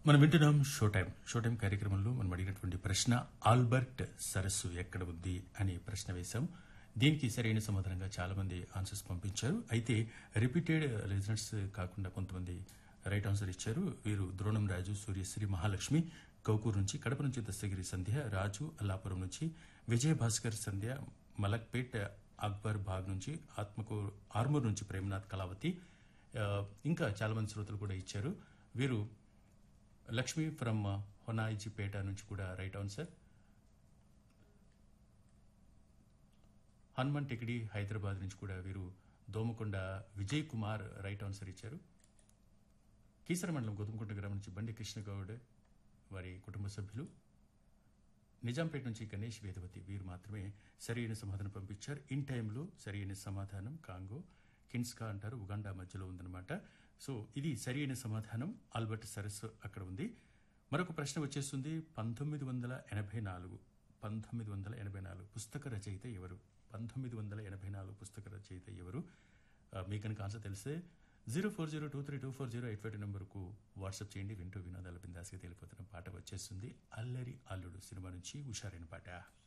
మనం వింటున్నాం show time show time కార్యక్రమంలో మనం అడిగినటువంటి ప్రశ్న ఆల్బర్ట్ సరస్సు ఎక్కడ ఉంది అనే ప్రశ్న వేశాం దీనికి సరైన సమాధానంగా చాలా మంది ఆన్సర్స్ పంపించారు అయితే రిపీటెడ్ రిజల్ట్స్ కాకుండా కొంతమంది రైట్ ఆన్సర్ ఇచ్చారు వీరు ద్రోణం రాజు సూర్యశ్రీ మహాలక్ష్మి కౌకూరు నుంచి కడప నుంచి దస్తగిరి సంధ్య రాజు అల్లాపురం నుంచి విజయ భాస్కర్ సంధ్య మలక్పేట్ అక్బర్ బాగ్ నుంచి ఆత్మకూరు ఆర్మూర్ నుంచి ప్రేమనాథ్ కళావతి ఆ, ఇంకా చాలా మంది శ్రోతలు కూడా ఇచ్చారు వీరు లక్ష్మి ఫ్రమ్ హొనాయిజిపేట నుంచి కూడా రైట్ ఆన్సర్ హనుమాన్ టికిడి హైదరాబాద్ నుంచి కూడా వీరు దోమకొండ విజయ్ కుమార్ రైట్ ఆన్సర్ ఇచ్చారు కీసర మండలం గోధుమకుంట గ్రామం నుంచి బండి కృష్ణగౌడ్ వారి కుటుంబ సభ్యులు నిజాంపేట నుంచి గణేష్ వేదవతి వీరు మాత్రమే సరైన సమాధానం పంపించారు ఇన్ టైంలో సరైన సమాధానం కాంగో కిన్స్కా అంటారు ఉగాండా మధ్యలో ఉందన్నమాట సో ఇది సరైన సమాధానం ఆల్బర్ట్ సరస్సు అక్కడ ఉంది మరొక ప్రశ్న వచ్చేస్తుంది పంతొమ్మిది వందల ఎనభై నాలుగు పంతొమ్మిది వందల ఎనభై నాలుగు పుస్తక రచయిత ఎవరు పంతొమ్మిది వందల ఎనభై నాలుగు పుస్తక రచయిత ఎవరు ఆ, మీకు కనుక ఆన్సర్ తెలిస్తే zero four zero two three two four zero eight five నెంబర్కు వాట్సాప్ చేయండి వింటూ వినోదాల బిందాస్గా తెలిపోతున్న పాట వచ్చేస్తుంది అల్లరి అల్లుడు సినిమా నుంచి హుషారైన పాట